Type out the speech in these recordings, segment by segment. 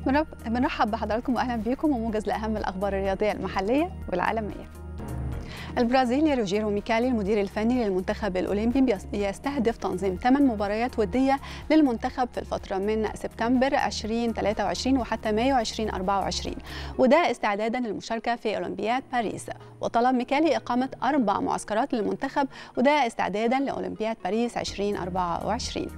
بنرحب بحضراتكم واهلا بكم وموجز لاهم الاخبار الرياضيه المحليه والعالميه. البرازيلي روجيرو ميكالي المدير الفني للمنتخب الاولمبي يستهدف تنظيم ثمان مباريات وديه للمنتخب في الفتره من سبتمبر 2023 وحتى مايو 2024 وده استعدادا للمشاركه في اولمبياد باريس وطلب ميكالي اقامه اربع معسكرات للمنتخب وده استعدادا لاولمبياد باريس 2024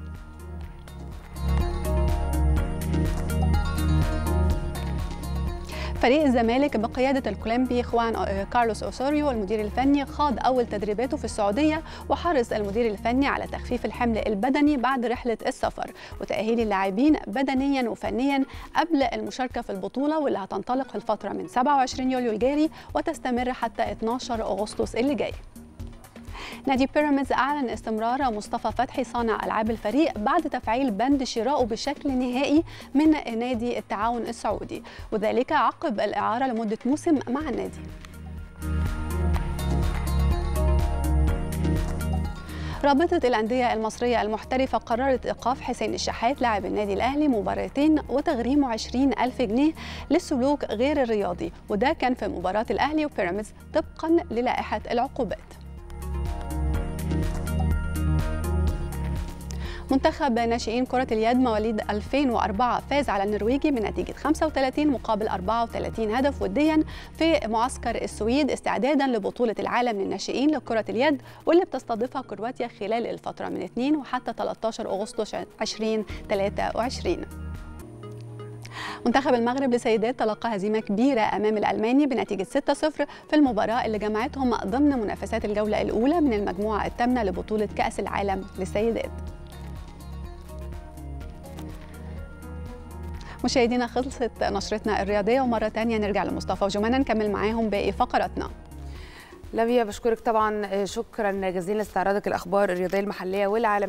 فريق الزمالك بقيادة الكولومبي خوان كارلوس أوسوريو المدير الفني خاض أول تدريباته في السعودية وحرص المدير الفني على تخفيف الحمل البدني بعد رحلة السفر وتأهيل اللاعبين بدنيا وفنيا قبل المشاركة في البطولة واللي هتنطلق في الفترة من 27 يوليو الجاري وتستمر حتى 12 أغسطس اللي جاي نادي بيراميدز أعلن استمرار مصطفى فتحي صانع ألعاب الفريق بعد تفعيل بند شرائه بشكل نهائي من نادي التعاون السعودي وذلك عقب الإعارة لمدة موسم مع النادي رابطة الأندية المصرية المحترفة قررت إيقاف حسين الشحات لاعب النادي الأهلي مباراتين وتغريمه 20 ألف جنيه للسلوك غير الرياضي وده كان في مباراة الأهلي وبيراميدز طبقا للائحة العقوبات منتخب ناشئين كرة اليد مواليد 2004 فاز على النرويجي بنتيجة 35 مقابل 34 هدف وديا في معسكر السويد استعدادا لبطولة العالم للناشئين لكرة اليد واللي بتستضيفها كرواتيا خلال الفترة من 2 وحتى 13 أغسطس 2023 منتخب المغرب لسيدات تلقى هزيمة كبيرة أمام الألماني بنتيجة 6-0 في المباراة اللي جمعتهم ضمن منافسات الجولة الأولى من المجموعة الثامنة لبطولة كأس العالم للسيدات مشاهدينا خلصت نشرتنا الرياضية ومرة تانية نرجع لمصطفى وجمانة نكمل معاهم باقي فقراتنا لميا بشكرك طبعا شكرا جزيلا لاستعراضك الأخبار الرياضية المحلية والعالمية